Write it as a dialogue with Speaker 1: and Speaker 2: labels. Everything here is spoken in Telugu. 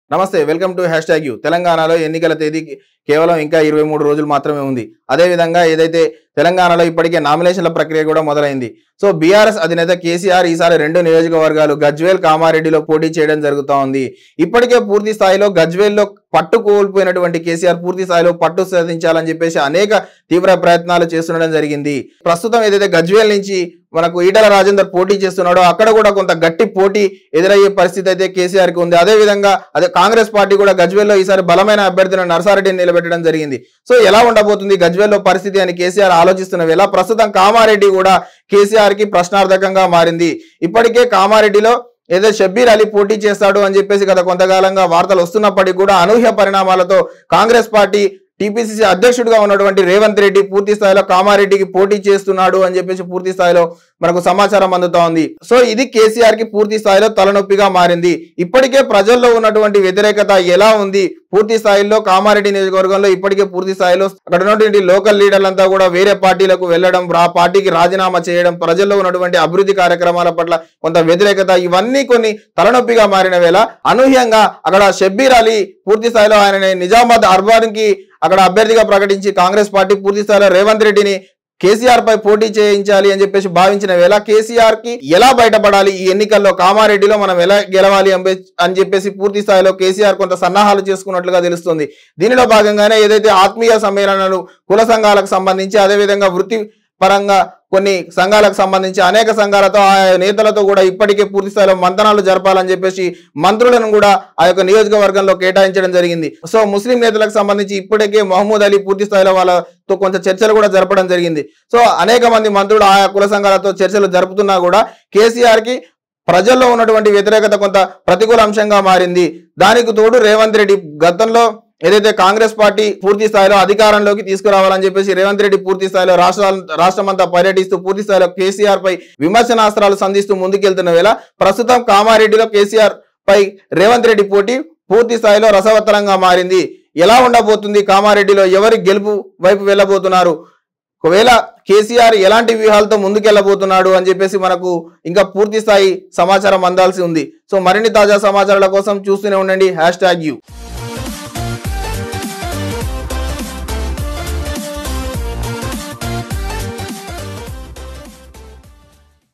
Speaker 1: నమస్తే welcome to hashtag U తెలంగాణలో ఎన్నికల తేదీకి కేవలం ఇంకా ఇరవై మూడు రోజులు మాత్రమే ఉంది అదేవిధంగా ఏదైతే తెలంగాణలో ఇప్పటికే నామినేషన్ల ప్రక్రియ కూడా మొదలైంది సో బీఆర్ఎస్ అధినేత కేసీఆర్ ఈసారి రెండు నియోజకవర్గాలు గజ్వేల్ కామారెడ్డిలో పోటీ చేయడం జరుగుతూ ఉంది ఇప్పటికే పూర్తి స్థాయిలో గజ్వేల్లో పట్టు కోల్పోయినటువంటి కేసీఆర్ పూర్తి స్థాయిలో పట్టు సాధించాలని చెప్పేసి అనేక తీవ్ర ప్రయత్నాలు చేస్తుండడం జరిగింది ప్రస్తుతం ఏదైతే గజ్వేల్ నుంచి మనకు ఈటల రాజేందర్ పోటీ చేస్తున్నాడో అక్కడ కూడా కొంత గట్టి పోటీ ఎదురయ్యే పరిస్థితి అయితే కేసీఆర్ కి ఉంది అదే విధంగా అదే కాంగ్రెస్ పార్టీ కూడా గజ్వేల్లో ఈసారి బలమైన అభ్యర్థిని నర్సారెడ్డిని నిలబెట్టడం జరిగింది సో ఎలా ఉండబోతుంది గజ్వేల్లో పరిస్థితి అని కేసీఆర్ ఆలోచిస్తున్న వేళ ప్రస్తుతం కామారెడ్డి కూడా కేసీఆర్ కి ప్రశ్నార్థకంగా మారింది ఇప్పటికే కామారెడ్డిలో ఏదో షబ్బీర్ అలీ పోటీ చేస్తాడు అని చెప్పేసి గత కొంతకాలంగా వార్తలు వస్తున్నప్పటికీ కూడా అనూహ్య పరిణామాలతో కాంగ్రెస్ పార్టీ టీపీసీసీ అధ్యక్షుడిగా ఉన్నటువంటి రేవంత్ రెడ్డి పూర్తి స్థాయిలో కామారెడ్డికి పోటీ చేస్తున్నాడు అని చెప్పేసి పూర్తి స్థాయిలో మనకు సమాచారం అందుతా ఉంది సో ఇది కేసీఆర్ కి పూర్తి స్థాయిలో తలనొప్పిగా మారింది ఇప్పటికే ప్రజల్లో ఉన్నటువంటి వ్యతిరేకత ఎలా ఉంది పూర్తి స్థాయిలో కామారెడ్డి నియోజకవర్గంలో ఇప్పటికే పూర్తి స్థాయిలో అక్కడ ఉన్నటువంటి లోకల్ లీడర్లంతా కూడా వేరే పార్టీలకు వెళ్ళడం ఆ పార్టీకి రాజీనామా చేయడం ప్రజల్లో ఉన్నటువంటి అభివృద్ధి కార్యక్రమాల పట్ల కొంత వ్యతిరేకత ఇవన్నీ కొన్ని తలనొప్పిగా మారిన వేళ అనూహ్యంగా అక్కడ షబ్బీర్ అలీ పూర్తి స్థాయిలో ఆయన నిజామాబాద్ అర్బాన్ కి అక్కడ అభ్యర్థిగా ప్రకటించి కాంగ్రెస్ పార్టీ పూర్తి స్థాయిలో రేవంత్ రెడ్డిని కేసీఆర్ పై పోటీ చేయించాలి అని చెప్పేసి భావించిన వేళ కేసీఆర్ కి ఎలా బయటపడాలి ఈ ఎన్నికల్లో కామారెడ్డిలో మనం ఎలా గెలవాలి అంబే- అని చెప్పేసి పూర్తి స్థాయిలో కేసీఆర్ కొంత సన్నాహాలు చేసుకున్నట్లుగా తెలుస్తుంది దీనిలో భాగంగానే ఏదైతే ఆత్మీయ సమ్మేళనాలు కుల సంఘాలకు సంబంధించి అదేవిధంగా వృత్తి పరంగా కొన్ని సంఘాలకు సంబంధించి అనేక సంఘాలతో ఆ నేతలతో కూడా ఇప్పటికే పూర్తి స్థాయిలో మంతనాలు జరపాలని చెప్పేసి మంత్రులను కూడా ఆ యొక్క నియోజకవర్గంలో కేటాయించడం జరిగింది సో ముస్లిం నేతలకు సంబంధించి ఇప్పటికే మహమూద్ అలీ పూర్తి స్థాయిలో వాళ్ళతో కొంత చర్చలు కూడా జరపడం జరిగింది సో అనేక మంది మంత్రులు ఆయా కుల సంఘాలతో చర్చలు జరుపుతున్నా కూడా కేసీఆర్ కి ప్రజల్లో ఉన్నటువంటి వ్యతిరేకత కొంత ప్రతికూల అంశంగా మారింది దానికి తోడు రేవంత్ రెడ్డి గతంలో ఏదైతే కాంగ్రెస్ పార్టీ పూర్తి స్థాయిలో అధికారంలోకి తీసుకురావాలని చెప్పేసి రేవంత్ రెడ్డి పూర్తి స్థాయిలో రాష్ట్రాల రాష్ట్రమంతా పర్యటిస్తూ పూర్తి స్థాయిలో కేసీఆర్ పై విమర్శనాస్త్రాలు సంధిస్తూ ముందుకెళ్తున్న వేళ ప్రస్తుతం కామారెడ్డిలో కేసీఆర్ పై రేవంత్ రెడ్డి పోటీ పూర్తి స్థాయిలో రసవత్తరంగా మారింది ఎలా ఉండబోతుంది కామారెడ్డిలో ఎవరి గెలుపు వైపు వెళ్ళబోతున్నారు ఒకవేళ కేసీఆర్ ఎలాంటి వ్యూహాలతో ముందుకెళ్లబోతున్నాడు అని చెప్పేసి మనకు ఇంకా పూర్తి స్థాయి సమాచారం అందాల్సి ఉంది సో మరిన్ని తాజా సమాచారాల కోసం చూస్తూనే ఉండండి హ్యాష్ ట్యాగ్ యూ